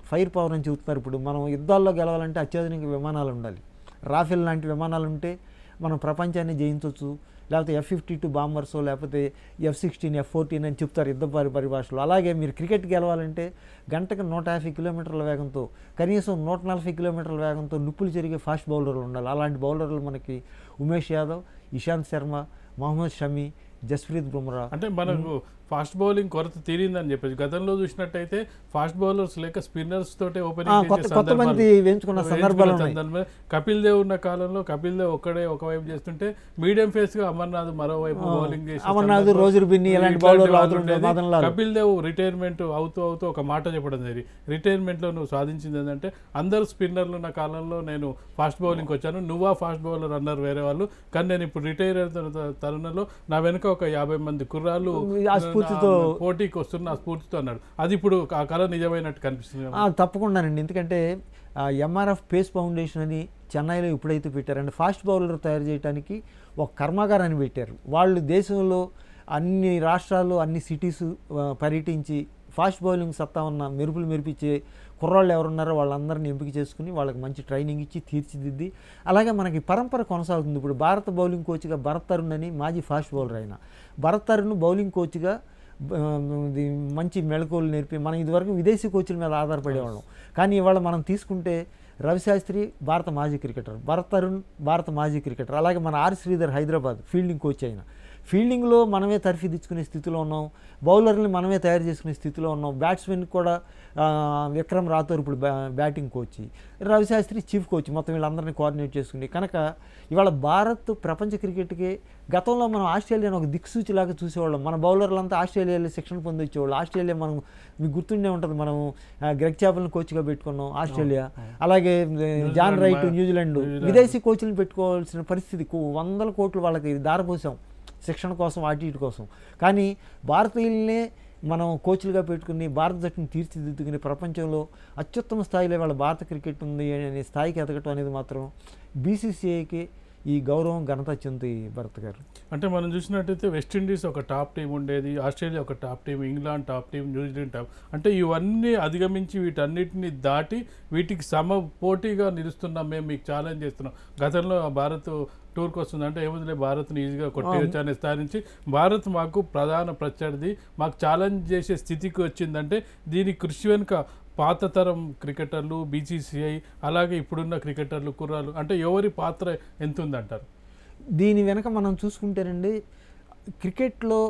ఫైర్ పవర్ అని చెబుతున్నారు ఇప్పుడు మనం యుద్ధాల్లో గెలవాలంటే అత్యాధునిక విమానాలు ఉండాలి రాఫెల్ లాంటి విమానాలు ఉంటే మనం ప్రపంచాన్ని జయించవచ్చు లేకపోతే ఎఫ్ ఫిఫ్టీ టూ బాంబర్స్ లేకపోతే ఎఫ్ సిక్స్టీన్ ఎఫ్ ఫోర్టీన్ అని చెప్తారు యుద్ధ పరి పరిభాషలో అలాగే మీరు క్రికెట్ గెలవాలంటే గంటకు నూట యాభై కిలోమీటర్ల వేగంతో కనీసం నూట నలభై కిలోమీటర్ల వేగంతో నిప్పులు చెరిగే ఫాస్ట్ బౌలర్లు ఉండాలి అలాంటి బౌలర్లు మనకి ఉమేష్ యాదవ్ ఇషాంత్ శర్మ మహమ్మద్ షమి జస్ప్రీత్ బుమ్రా అంటే మనకు ఫాస్ట్ బౌలింగ్ కొరత తీరిందని చెప్పేసి గతంలో చూసినట్టయితే ఫాస్ట్ బౌలర్స్ లేక స్పిన్నర్స్ తోటే ఆ, ఓపెనింగ్ కొత్త కొత్త మంది ఎంచుకున్న సందర్భాలు ఉన్నాయి కపిల్ దేవ్ ఉన్న కాలంలో కపిల్ దేవ్ ఒక్కడే ఒకవైపు చేస్తుంటే మీడియం ఫేస్ గా అమర్నాథ్ మరోవైపు ఆ, బౌలింగ్ చేసే అమర్నాథ్, సందర్భం రోజర్ బిన్నీ ఇలాంటి ఇట్లాంటి బౌలర్లు వాళ్ళు అవతల ఉండే ఉండేది. మదన్ లాల్. కపిల్ దేవ్ రిటైర్మెంట్ అవుతూ అవుతూ ఒక మాట చెప్పడం జరిగింది రిటైర్మెంట్ లో నువ్వు సాధించింది ఏంటంటే అందరు స్పిన్నర్లు ఉన్న కాలంలో నేను ఫాస్ట్ బౌలింగ్ వచ్చాను నువ్వా ఫాస్ట్ బౌలర్ అన్నారు వేరే వాళ్ళు కానీ నేను ఇప్పుడు రిటైర్ అవుతున్న తరుణంలో నా వెనుక ఒక యాభై మంది కుర్రాళ్ళు ఆ స్ఫూర్తితో- నా పోటీకి వస్తున్న ఆ స్ఫూర్తితో అన్నాడు అది ఇప్పుడు ఆ కళ నిజమైనట్టు కనిపిస్తుంది ఆ, తప్పకుండానండి ఎందుకంటే ఎంఆర్ఎఫ్ పేస్ ఫౌండేషన్ అని చెన్నైలో ఎప్పుడైతే పెట్టారంటే ఫాస్ట్ బౌలర్ తయారు చేయడానికి ఒక కర్మాగారాన్ని పెట్టారు వాళ్ళు దేశంలో అన్ని రాష్ట్రాలు అన్ని సిటీస్ పర్యటించి ఫాస్ట్ బౌలింగ్ సత్తా ఉన్న మెరుపులు మెరిపించే కుర్రాళ్ళు ఎవరున్నారో వాళ్ళందరినీ ఎంపిక చేసుకుని వాళ్ళకి మంచి ట్రైనింగ్ ఇచ్చి తీర్చిదిద్ది అలాగే మనకి పరంపర కొనసాగుతుంది ఇప్పుడు భారత బౌలింగ్ కోచ్గా భరత్ తరుణ్ అని మాజీ ఫాస్ట్ బౌలర్ ఆయన భరత్ తరుణ్ బౌలింగ్ కోచ్గా ఆ, ఇది మంచి మెళకువలు నేర్పి మనం ఇదివరకు విదేశీ కోచ్ల మీద ఆధారపడేవాళ్ళం కానీ ఇవాళ మనం తీసుకుంటే రవిశాస్త్రి భారత మాజీ క్రికెటర్ భరత్ తరుణ్ భారత మాజీ క్రికెటర్ అలాగే మన R Sridhar Hyderabad fielding coach అయిన ఫీల్డింగ్లో మనమే తర్ఫీదిచ్చుకునే స్థితిలో ఉన్నాం బౌలర్ని మనమే తయారు చేసుకునే స్థితిలో ఉన్నాం బ్యాట్స్మెన్ కూడా ఆ, విక్రమ్ రాథోర్ ఇప్పుడు బ్యా batting coach Ravi Shastri chief coach మొత్తం వీళ్ళందరినీ కోఆర్డినేట్ చేసుకుని కనుక ఇవాళ భారత్ ప్రపంచ క్రికెట్కి గతంలో మనం ఆస్ట్రేలియాను ఒక దిక్సూచిలాగా చూసేవాళ్ళం మన బౌలర్లంతా ఆస్ట్రేలియాలో శిక్షణ పొంది వచ్చేవాళ్ళు ఆస్ట్రేలియా మనం మీకు గుర్తుండే ఉంటుంది మనం ఆ, గ్రెగ్ చాపల్ని కోచ్గా పెట్టుకున్నాం ఆస్ట్రేలియా అలాగే ఆ, జాన్ రైట్ న్యూజిలాండ్ న్యూజిలాండ్. విదేశీ కోచ్లను పెట్టుకోవాల్సిన పరిస్థితి కో- వందల కోట్లు వాళ్ళకి దారపోసాం శిక్షణ కోసం అటు ఇటు కోసం కానీ భారతీయులనే మనం కోచ్లుగా పెట్టుకుని భారత జట్టును తీర్చిదిద్దుకుని ప్రపంచంలో అత్యుత్తమ స్థాయిలో వాళ్ళ భారత క్రికెట్ ఉంది అనే స్థాయికి ఎదగటం అనేది మాత్రం బీసీసీఐకి ఈ గౌరవం ఘనత చెంది భరత్ గారు అంటే మనం చూసినట్టయితే వెస్టిండీస్ ఒక టాప్ టీం ఉండేది ఆస్ట్రేలియా ఒక top team England top team New Zealand top అంటే ఇవన్నీ అధిగమించి వీటన్నిటిని దాటి వీటికి సమ పోటీగా నిలుస్తున్నాం మేము మీకు ఛాలెంజ్ చేస్తున్నాం గతంలో భారత్ టూర్కి వస్తుంది అంటే ఏముందిలే భారత్ని ఈజీగా కొట్టేయచ్చు అనే స్థాయి నుంచి భారత్ మాకు ప్రధాన ప్రత్యర్థి మాకు ఛాలెంజ్ చేసే స్థితికి వచ్చిందంటే దీని కృషి వెనుక పాత తరం క్రికెటర్లు బీసీసీఐ అలాగే ఇప్పుడున్న క్రికెటర్లు కుర్రాలు అంటే ఎవరి పాత్ర ఎంత ఉందంటారు దీని వెనక మనం చూసుకుంటేనండి క్రికెట్లో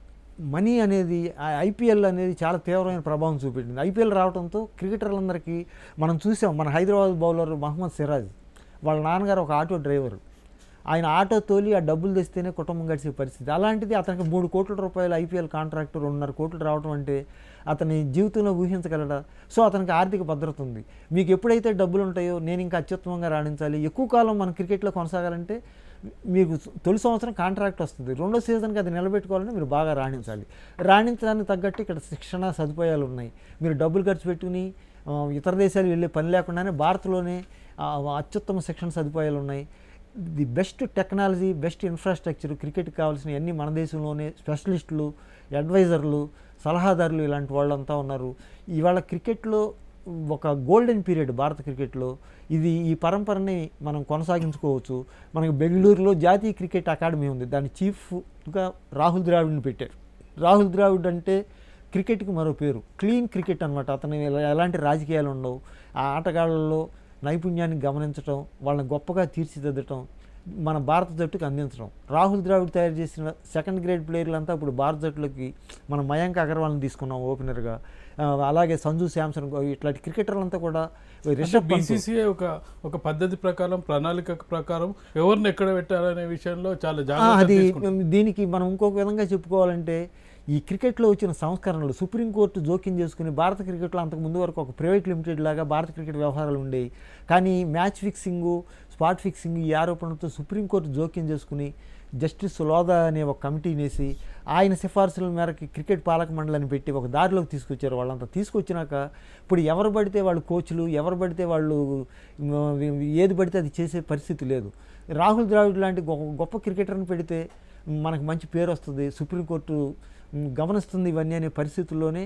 మనీ అనేది ఐపీఎల్ అనేది చాలా తీవ్రమైన ప్రభావం చూపెట్టింది ఐపీఎల్ రావడంతో క్రికెటర్లందరికీ మనం చూసాం మన హైదరాబాద్ బౌలర్ మహమ్మద్ సిరాజ్ వాళ్ళ నాన్నగారు ఒక ఆటో డ్రైవర్ ఆయన ఆటో తోలి ఆ డబ్బులు తెస్తేనే కుటుంబం గడిచే పరిస్థితి అలాంటిది అతనికి మూడు కోట్ల రూపాయలు ఐపీఎల్ కాంట్రాక్ట్ రెండున్నర కోట్లు రావడం అంటే అతని జీవితంలో ఊహించగలడా సో అతనికి ఆర్థిక భద్రత ఉంది మీకు ఎప్పుడైతే డబ్బులు ఉంటాయో నేను ఇంకా అత్యుత్తమంగా రాణించాలి ఎక్కువ కాలం మన క్రికెట్లో కొనసాగాలంటే మీకు తొలి సంవత్సరం కాంట్రాక్ట్ వస్తుంది రెండో సీజన్కి అది నిలబెట్టుకోవాలంటే మీరు బాగా రాణించాలి రాణించడానికి తగ్గట్టు ఇక్కడ శిక్షణ సదుపాయాలు ఉన్నాయి మీరు డబ్బులు ఖర్చు పెట్టుకుని ఆ, ఇతర దేశాలు వెళ్ళే పని లేకుండానే భారత్లోనే ఆ, అత్యుత్తమ శిక్షణ సదుపాయాలు ఉన్నాయి the best technology best infrastructure క్రికెట్కి కావాల్సిన అన్ని మన దేశంలోనే స్పెషలిస్టులు అడ్వైజర్లు సలహాదారులు ఇలాంటి వాళ్ళంతా ఉన్నారు ఇవాళ క్రికెట్లో ఒక గోల్డెన్ పీరియడ్ భారత క్రికెట్లో ఇది ఈ పరంపరని మనం కొనసాగించుకోవచ్చు మనకి బెంగళూరులో జాతీయ క్రికెట్ అకాడమీ ఉంది దాని చీఫ్గా రాహుల్ ద్రావిడ్ని పెట్టారు రాహుల్ ద్రావిడ్ అంటే క్రికెట్కి మరో పేరు క్లీన్ క్రికెట్ అనమాట అతను ఎలా- ఎలాంటి రాజకీయాలు ఉండవు ఆ ఆటగాళ్ళలో నైపుణ్యాన్ని గమనించడం వాళ్ళని గొప్పగా తీర్చిదిద్దటం మన భారత జట్టుకు అందించడం రాహుల్ ద్రావిడ్ తయారు చేసిన సెకండ్ గ్రేడ్ ప్లేయర్లంతా ఇప్పుడు భారత జట్టులోకి మన మయాంక్ అగర్వాల్ని తీసుకున్నాం ఓపెనర్గా ఆ, అలాగే సంజు శాంసన్ గో- ఇట్లాంటి క్రికెటర్లంతా కూడా రిషబ్ పంత్ బీసీసీఐ ఒక ఒక పద్ధతి ప్రకారం ప్రణాళిక ప్రకారం ఎవరిని ఎక్కడ పెట్టాలనే విషయంలో చాలా ఆ, జాగ్రత్త అది తీసుకుంటారు. దీనికి మనం ఇంకొక విధంగా చెప్పుకోవాలంటే ఈ క్రికెట్లో వచ్చిన సంస్కరణలు సుప్రీంకోర్టు జోక్యం చేసుకుని భారత క్రికెట్లో అంతకు ముందు వరకు ఒక ప్రైవేట్ లిమిటెడ్ లాగా భారత క్రికెట్ వ్యవహారాలు ఉండేవి కానీ మ్యాచ్ ఫిక్సింగు స్పాట్ ఫిక్సింగ్ ఈ ఆరోపణలతో సుప్రీంకోర్టు జోక్యం చేసుకుని జస్టిస్ లోదా అనే ఒక కమిటీని వేసి ఆయన సిఫార్సుల మేరకు క్రికెట్ పాలక మండలిని పెట్టి ఒక దారిలోకి తీసుకొచ్చారు వాళ్ళంతా తీసుకొచ్చినాక ఇప్పుడు ఎవరు పడితే వాళ్ళు కోచ్లు ఎవరు పడితే వాళ్ళు మ్, ఏది పడితే అది చేసే పరిస్థితి లేదు రాహుల్ ద్రావిడ్ లాంటి గొప్ప గొప్ప క్రికెటర్ని పెడితే మనకు మంచి పేరు వస్తుంది సుప్రీంకోర్టు మ్, గమనిస్తుంది ఇవన్నీ అనే పరిస్థితుల్లోనే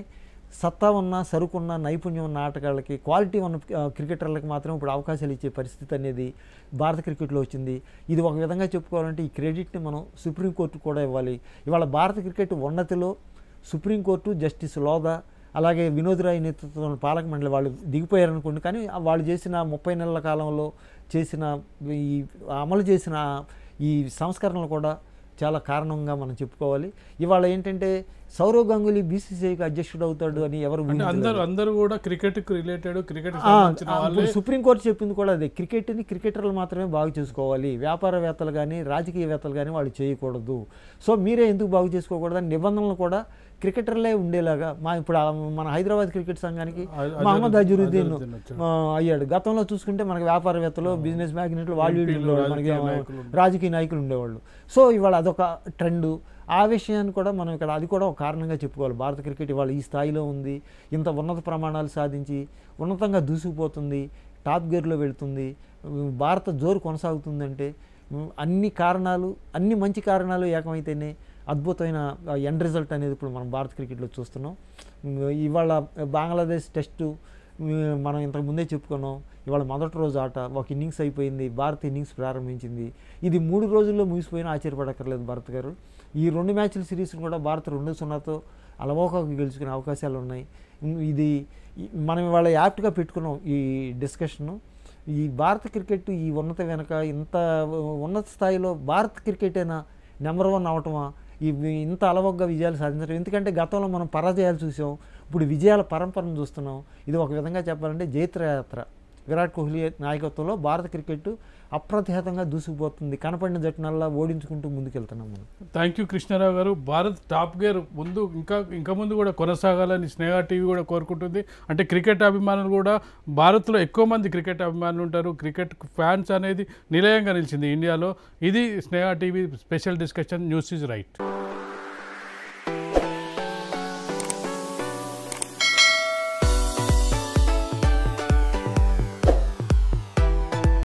సత్తా ఉన్న సరుకున్న నైపుణ్యం ఉన్న ఆటగాళ్ళకి క్వాలిటీ ఉన్న ఆ, క్రికెటర్లకు మాత్రం ఇప్పుడు అవకాశాలు ఇచ్చే పరిస్థితి అనేది భారత క్రికెట్లో వచ్చింది ఇది ఒక విధంగా చెప్పుకోవాలంటే ఈ క్రెడిట్ని మనం సుప్రీంకోర్టు కూడా ఇవ్వాలి ఇవాళ భారత క్రికెట్ ఉన్నతిలో సుప్రీంకోర్టు జస్టిస్ లోదా అలాగే వినోద్ రాయ్ నేతృత్వంలో పాలక మండలి వాళ్ళు దిగిపోయారనుకోండి కానీ ఆ వాళ్ళు చేసిన ముప్పై నెలల కాలంలో చేసిన ఈ అమలు చేసిన ఈ సంస్కరణలు కూడా చాలా కారణంగా మనం చెప్పుకోవాలి ఇవాళ ఏంటంటే సౌరవ్ గంగూలీ బీసీసీఐకి అధ్యక్షుడు అవుతాడు అని ఎవరు అంటే ఊహించలేదు. అందరూ అందరూ కూడా క్రికెట్ కి రిలేటెడ్ క్రికెట్ ఆ, సంబంధించిన ఆ, వాళ్ళే ఇప్పుడు సుప్రీంకోర్టు చెప్పింది కూడా అదే క్రికెట్ని క్రికెటర్లు మాత్రమే బాగు చేసుకోవాలి వ్యాపారవేత్తలు కానీ రాజకీయవేత్తలు కానీ వాళ్ళు చేయకూడదు సో మీరే ఎందుకు బాగు చేసుకోకూడదని నిబంధనలు కూడా క్రికెటర్లే ఉండేలాగా మా ఇప్పుడు ఆ మన హైదరాబాద్ క్రికెట్ సంఘానికి అజ- మహమ్మద్ అజరుద్దీన్ అజరుద్దీన్ వచ్చాడు. ఆ, అయ్యాడు గతంలో చూసుకుంటే మనకి వ్యాపారవేత్తలు బిజినెస్ మ్యాగ్నెట్లు వాళ్ళు వీళ్ళు ఎంపీలు, ఉండేవాళ్ళు మనకి రాజకీయ ఆ, నాయకులు రాజకీయ నాయకులు ఉండేవాళ్ళు సో ఇవాళ అదొక ట్రెండ్ ఆ విషయాన్ని కూడా మనం ఇక్కడ అది కూడా ఒక కారణంగా చెప్పుకోవాలి భారత క్రికెట్ ఇవాళ ఈ స్థాయిలో ఉంది ఇంత ఉన్నత ప్రమాణాలు సాధించి ఉన్నతంగా దూసుకుపోతుంది టాప్ గేర్లో వెళుతుంది ఉమ్, భారత జోరు కొనసాగుతుందంటే ఉమ్, అన్ని కారణాలు అన్ని మంచి కారణాలు ఏకమైతేనే అద్భుతమైన ఎండ్ రిజల్ట్ అనేది ఇప్పుడు మనం భారత క్రికెట్లో చూస్తున్నాం ఉమ్, ఇవాళ బంగ్లాదేశ్ టెస్టు ఉమ్, మనం ఇంతకు ముందే చెప్పుకున్నాం ఇవాళ మొదటి రోజు ఆట ఒక ఇన్నింగ్స్ అయిపోయింది భారత్ ఇన్నింగ్స్ ప్రారంభించింది ఇది మూడు రోజుల్లో ముగిసిపోయినా ఆశ్చర్యపడక్కర్లేదు భారత్ గారు ఈ రెండు మ్యాచ్ల సిరీస్ కూడా భారత్ రెండు సున్నాతో అలవోకగా గెలుచుకునే అవకాశాలు ఉన్నాయి ఉమ్, ఇది ఈ- మనం ఇవాళ యాప్ట్గా పెట్టుకున్నాం ఈ డిస్కషను ఈ భారత క్రికెట్ ఈ ఉన్నత వెనక ఇంత ఉన్నత స్థాయిలో భారత క్రికెటేనా నెంబర్ వన్ అవటమా ఈ ఇంత అలవగ్గా విజయాలు సాధించడం ఎందుకంటే గతంలో మనం పరాజయాలు చూసాం ఇప్పుడు విజయాల పరంపరను చూస్తున్నాం ఇది ఒక విధంగా చెప్పాలంటే జైత్రయాత్ర విరాట్ కోహ్లీ నాయకత్వంలో భారత క్రికెట్ అప్రతిహతంగా దూసుకుపోతుంది కనపడిన జట్టునల్లా ఓడించుకుంటూ ముందుకెళ్తున్నాం మనం థ్యాంక్ యూ కృష్ణారావు గారు భారత్ టాప్ గేర్ ముందు ఇంకా ఇంకా ముందు కూడా కొనసాగాలని స్నేహ టీవీ కూడా కోరుకుంటుంది అంటే క్రికెట్ అభిమానులు కూడా భారత్లో ఎక్కువ మంది క్రికెట్ అభిమానులు ఉంటారు క్రికెట్ ఫ్యాన్స్ అనేది నిలయంగా నిలిచింది ఇండియాలో ఇది Sneha TV special discussion news is right